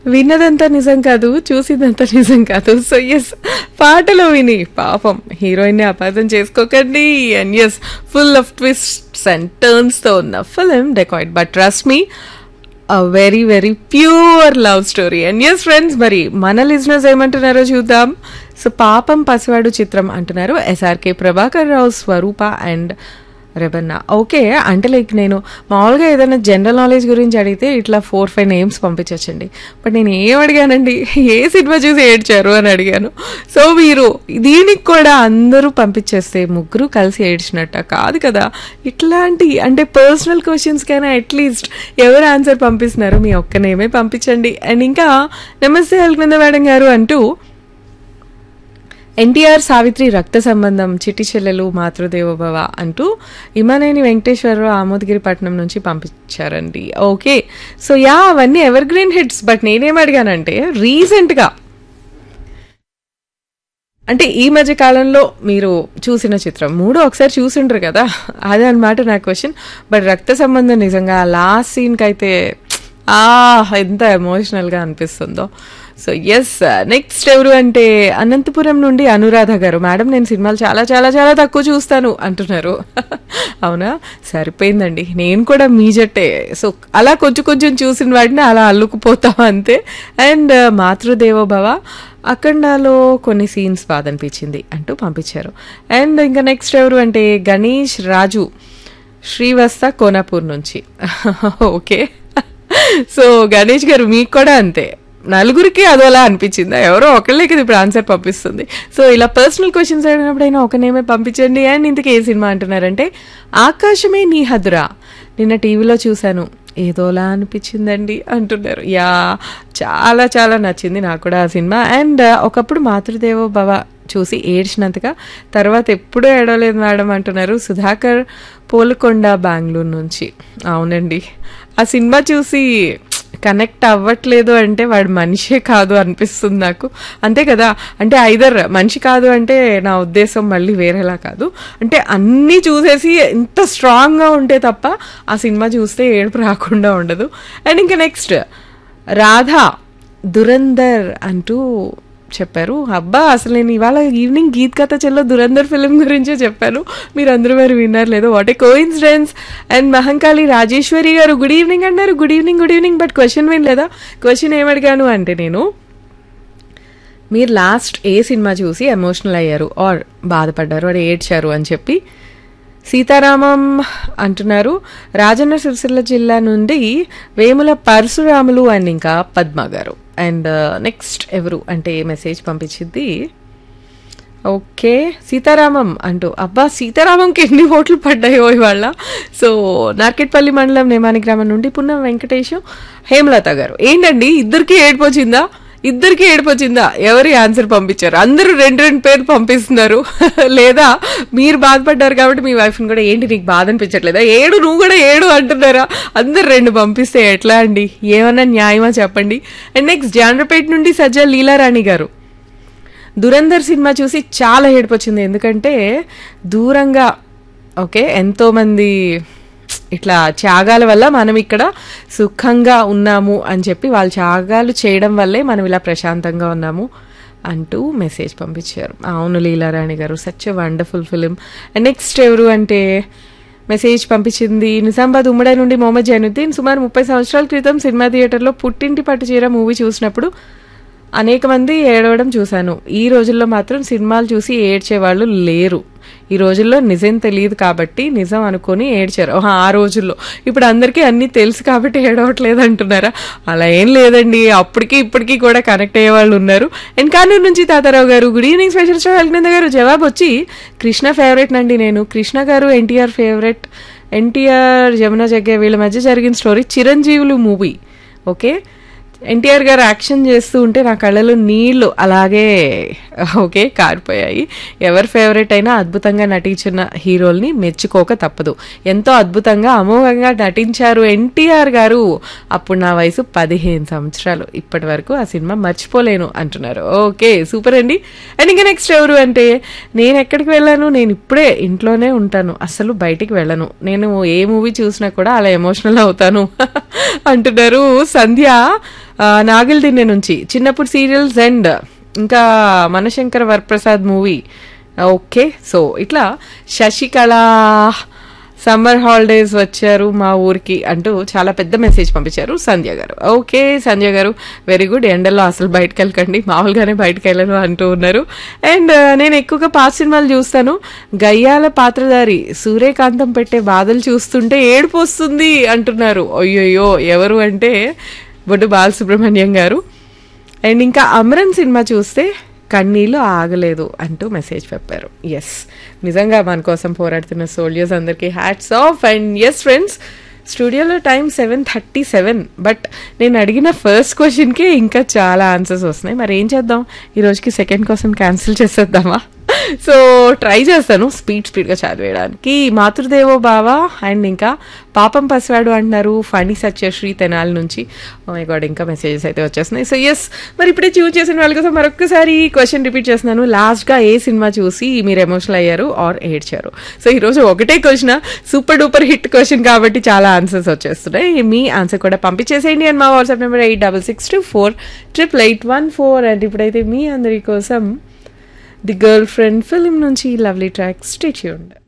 విన్నదంతా నిజం కాదు చూసిందంతా నిజం కాదు సో ఎస్ పాటలో విని పాపం హీరోయిన్ అపార్థం చేసుకోకండి and yes full of twists and turns తో ఉన్న film dacoit but trust me a very very pure love story and yes friends మరి మన లిజినెస్ ఏమంటున్నారో చూద్దాం సో పాపం పసివాడు చిత్రం అంటున్నారు ఎస్ఆర్కే ప్రభాకర్ రావు స్వరూప అండ్ రెబన్నా ఓకే అంటే లైక్ నేను మామూలుగా ఏదైనా జనరల్ నాలెడ్జ్ గురించి అడిగితే ఇట్లా ఫోర్ ఫైవ్ నేమ్స్ పంపించచ్చండి బట్ నేను ఏం అడిగానండి ఏ సినిమా చూసి ఏడ్చారు అని అడిగాను సో మీరు దీనికి కూడా అందరూ పంపించేస్తే ముగ్గురు కలిసి ఏడ్చినట్ట కాదు కదా ఇట్లాంటి అంటే పర్సనల్ క్వశ్చన్స్ కైనా అట్లీస్ట్ ఎవరు ఆన్సర్ పంపిస్తున్నారు మీ ఒక్క నేమే పంపించండి అండ్ ఇంకా నమస్తే అల్కనంద మేడం గారు అంటూ ఎన్టీఆర్ సావిత్రి రక్త సంబంధం చిట్టి చెల్లెలు మాతృదేవోభవ అంటూ ఇమానేని వెంకటేశ్వరరావు ఆమోదగిరి పట్నం నుంచి పంపించారండి ఓకే సో యా అవన్నీ ఎవర్ గ్రీన్ హిట్స్ బట్ నేనేం అడిగానంటే రీసెంట్గా అంటే ఈ మధ్య కాలంలో మీరు చూసిన చిత్రం మూడు ఒకసారి చూసిండ్రు కదా అదే అనమాట నా క్వశ్చన్ బట్ రక్త సంబంధం నిజంగా లాస్ట్ సీన్కి అయితే ఆ ఎంత ఎమోషనల్గా అనిపిస్తుందో సో ఎస్ నెక్స్ట్ ఎవరు అంటే అనంతపురం నుండి అనురాధ గారు మేడం నేను సినిమాలు చాలా చాలా చాలా తక్కువ చూస్తాను అంటున్నారు అవునా సరిపోయిందండి నేను కూడా మీ జట్టే సో అలా కొంచెం కొంచెం చూసిన వాటిని అలా అల్లుకుపోతాం అంతే అండ్ మాతృదేవోభవ అఖండాలో కొన్ని సీన్స్ బాధ అనిపించింది అంటూ పంపించారు అండ్ ఇంకా నెక్స్ట్ ఎవరు అంటే గణేష్ రాజు శ్రీవస్త కోనాపూర్ నుంచి ఓకే సో గణేష్ గారు మీకు కూడా అంతే నలుగురికి అదోలా అనిపించిందా ఎవరో ఒకళ్ళకి ఇప్పుడు ఆన్సర్ పంపిస్తుంది సో ఇలా పర్సనల్ క్వశ్చన్స్ అడిగినప్పుడైనా ఒక నేమే పంపించండి అండ్ ఇంతకీ ఏ సినిమా అంటున్నారంటే ఆకాశమే నీ హదురా నిన్న టీవీలో చూశాను ఏదోలా అనిపించిందండి అంటున్నారు యా చాలా చాలా నచ్చింది నాకు కూడా ఆ సినిమా అండ్ ఒకప్పుడు మాతృదేవో భవ చూసి ఏడ్చినంతగా తర్వాత ఎప్పుడూ ఏడవలేదు మేడం అంటున్నారు సుధాకర్ పోలకొండ బెంగళూరు నుంచి అవునండి ఆ సినిమా చూసి కనెక్ట్ అవ్వట్లేదు అంటే వాడు మనిషే కాదు అనిపిస్తుంది నాకు అంతే కదా అంటే ఐదర్ మనిషి కాదు అంటే నా ఉద్దేశం మళ్ళీ వేరేలా కాదు అంటే అన్నీ చూసేసి ఎంత స్ట్రాంగ్గా ఉంటే తప్ప ఆ సినిమా చూస్తే ఏడుపు రాకుండా ఉండదు అండ్ ఇంకా నెక్స్ట్ రాధా దురందర్ అంటూ చెప్పారు అబ్బా అసలు నేను ఇవాళ ఈవినింగ్ గీత్ కథ చెల్లో దురందర్ ఫిలిం గురించే చెప్పాను మీరు అందరూ మరి విన్నారు లేదో what a coincidence and Mahankali Rajeshwari garu good evening అన్నారు good evening good evening but question వినలేదా క్వశ్చన్ ఏమడిగాను అంటే నేను మీరు లాస్ట్ ఏ సినిమా చూసి ఎమోషనల్ అయ్యారు ఆర్ బాధపడ్డారు ఆర్ ఏడ్చారు అని చెప్పి సీతారామం అంటున్నారు రాజన్న సిరిసిల్ల జిల్లా నుండి వేముల పరశురాములు అండ్ ఇంకా పద్మ గారు అండ్ నెక్స్ట్ ఎవరు అంటే మెసేజ్ పంపించింది ఓకే సీతారామం అంటూ అబ్బా సీతారామంకి ఎన్ని ఓట్లు పడ్డాయో ఇవాళ సో నార్కెట్పల్లి మండలం నేమాని గ్రామం నుండి పున్నం వెంకటేశం హేమలత గారు ఏంటండి ఇద్దరికి ఏడిపోచిందా ఇద్దరికి ఏడిపోచిందా ఎవరి ఆన్సర్ పంపించారు అందరూ రెండు రెండు పేర్లు పంపిస్తున్నారు లేదా మీరు బాధపడ్డారు కాబట్టి మీ వైఫ్ని కూడా ఏంటి నీకు బాధ అనిపించట్లేదా ఏడు నువ్వు కూడా ఏడు అంటున్నారా అందరు రెండు పంపిస్తే ఎట్లా అండి ఏమన్నా న్యాయమా చెప్పండి అండ్ నెక్స్ట్ జాండ్రపేట నుండి సజ్జా లీలారాణి గారు దురందర్ సినిమా చూసి చాలా ఏడిపొచ్చింది ఎందుకంటే దూరంగా ఓకే ఎంతోమంది ఇట్లా త్యాగాల వల్ల మనం ఇక్కడ సుఖంగా ఉన్నాము అని చెప్పి వాళ్ళు త్యాగాలు చేయడం వల్లే మనం ఇలా ప్రశాంతంగా ఉన్నాము అంటూ మెసేజ్ పంపించారు అవును Leelarani garu such wonderful film and next ఎవరు అంటే మెసేజ్ పంపించింది నిజామాబాద్ ఉమ్మడి నుండి మొహమ్మద్ జైనుద్దీన్ సుమారు ముప్పై సంవత్సరాల క్రితం సినిమా థియేటర్లో పుట్టింటి పట్టు చీర మూవీ చూసినప్పుడు అనేక మంది ఏడవడం చూశాను ఈ రోజుల్లో మాత్రం సినిమాలు చూసి ఏడ్చేవాళ్ళు లేరు ఈ రోజుల్లో నిజం తెలియదు కాబట్టి నిజం అనుకొని ఏడ్చారు ఓహా, ఆ రోజుల్లో ఇప్పుడు అందరికీ అన్నీ తెలుసు కాబట్టి ఏడవట్లేదు అంటున్నారా అలా ఏం లేదండి అప్పటికి ఇప్పటికీ కూడా కనెక్ట్ అయ్యే వాళ్ళు ఉన్నారు అండ్ కానూరు నుంచి Tatarao garu good evening special star Alkananda garu జవాబు వచ్చి కృష్ణ ఫేవరెట్ నండి నేను కృష్ణ గారు ఎన్టీఆర్ ఫేవరెట్ ఎన్టీఆర్ జమున జగ్గే వీళ్ళ మధ్య జరిగిన story Chiranjeevulu movie okay NTR garu action చేస్తూ ఉంటే నా కళ్ళలో నీళ్లు అలాగే ఓకే కారిపోయాయి ఎవరి ఫేవరెట్ అయినా అద్భుతంగా నటించిన హీరోల్ని మెచ్చుకోక తప్పదు ఎంతో అద్భుతంగా అమోఘంగా నటించారు ఎన్టీఆర్ గారు అప్పుడు నా వయసు పదిహేను సంవత్సరాలు ఇప్పటి వరకు ఆ సినిమా మర్చిపోలేను అంటున్నారు ఓకే సూపర్ అండి అండ్ ఇంకా నెక్స్ట్ ఎవరు అంటే నేను ఎక్కడికి వెళ్ళాను నేను ఇప్పుడే ఇంట్లోనే ఉంటాను అసలు బయటికి వెళ్ళను నేను ఏ మూవీ చూసినా కూడా అలా ఎమోషనల్ అవుతాను అంటున్నారు సంధ్య ఆ, నాగిల్దిన్నె నుంచి చిన్నప్పుడు సీరియల్స్ అండ్ ఇంకా Manashankara Varaprasad movie okay so ఇట్లా శశికళ సమ్మర్ హాలిడేస్ వచ్చారు మా ఊరికి అంటూ చాలా పెద్ద మెసేజ్ పంపించారు సంధ్య గారు ఓకే సంధ్య గారు వెరీ గుడ్ ఎండల్లో అసలు బయటకు వెళ్ళకండి మామూలుగానే బయటకు వెళ్ళను అంటూ ఉన్నారు అండ్ నేను ఎక్కువగా పాత సినిమాలు చూస్తాను గయ్యాల పాత్రధారి సూర్యకాంతం పెట్టే బాధలు చూస్తుంటే ఏడుపు వస్తుంది అంటున్నారు అయ్యయ్యో ఎవరు అంటే బొడ్డు బాలసుబ్రహ్మణ్యం గారు అండ్ ఇంకా అమరన్ సినిమా చూస్తే కన్నీళ్ళు ఆగలేదు అంటూ మెసేజ్ చెప్పారు ఎస్ నిజంగా మన కోసం పోరాడుతున్న సోల్జర్స్ అందరికీ hats off and yes friends స్టూడియోలో time seven thirty seven but నేను అడిగిన ఫస్ట్ క్వశ్చన్కే ఇంకా చాలా ఆన్సర్స్ వస్తున్నాయి మరి ఏం చేద్దాం ఈ రోజుకి సెకండ్ క్వశ్చన్ క్యాన్సిల్ చేసేద్దామా సో ట్రై చేస్తాను స్పీడ్ స్పీడ్గా చదివేయడానికి మాతృదేవో బావ అండ్ ఇంకా పాపం పసివాడు అంటున్నారు ఫణి సత్యశ్రీ తెనాలి నుంచి మై గాడ్ ఇంకా మెసేజెస్ అయితే వచ్చేస్తున్నాయి సో ఎస్ మరి ఇప్పుడే చూస్ చేసిన వాళ్ళ కోసం మరొకసారి క్వశ్చన్ రిపీట్ చేస్తున్నాను లాస్ట్గా ఏ సినిమా చూసి మీరు ఎమోషనల్ అయ్యారు ఆర్ ఏడ్చారు సో ఈరోజు ఒకటే question super duper hit question కాబట్టి చాలా ఆన్సర్స్ వచ్చేస్తున్నాయి మీ ఆన్సర్ కూడా పంపించేసేయండి అండ్ మా WhatsApp number eight double six two four triple eight one four and ఇప్పుడైతే మీ అందరి కోసం ది గర్ల్ ఫ్రెండ్ ఫిలిం నుంచి లవ్లీ ట్రాక్ స్టేచ్యూండ్